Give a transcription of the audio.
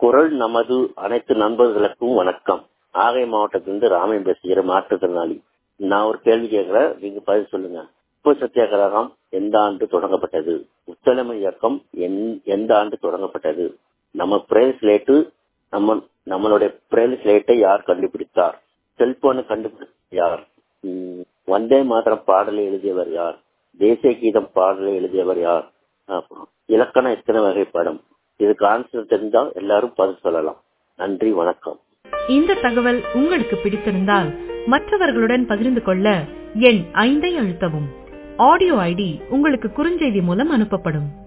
குரல் நமது அனைத்து நண்பர்களுக்கும் வணக்கம் ஆகை மாவட்டத்திலிருந்து ராமன் பேசுகிற மாற்றுத்திறனாளி நான் ஒரு கேள்வி கேட்கிறேன் நீங்க பதில் சொல்லுங்க உப்பு சத்தியாகிரகம் எந்த ஆண்டு தொடங்கப்பட்டது ஒத்துழைமை இயக்கம் எந்- எந்த ஆண்டு தொடங்கப்பட்டது நம்ம பிரெயில் ஸ்லேட்டு நம்ம நம்மளுடைய பிரெயில் ஸ்லேட்டை யார் கண்டுபிடித்தார் செல்போனை கண்டுபிடித்தது யார் ம், வந்தே மாதரம் பாடலை எழுதியவர் யார் தேசிய கீதம் பாடலை எழுதியவர் யார் அப்புறம் இலக்கணம் எத்தனை வகைப்படும் இதுக்கு ஆன்சர் தெரிந்தால் எல்லாரும் பதில் சொல்லலாம் நன்றி வணக்கம் இந்த தகவல் உங்களுக்கு பிடித்திருந்தால் மற்றவர்களுடன் பகிர்ந்து கொள்ள எண் ஐந்தை அழுத்தவும் ஆடியோ ஐடி உங்களுக்கு குறுஞ்செய்தி மூலம் அனுப்பப்படும்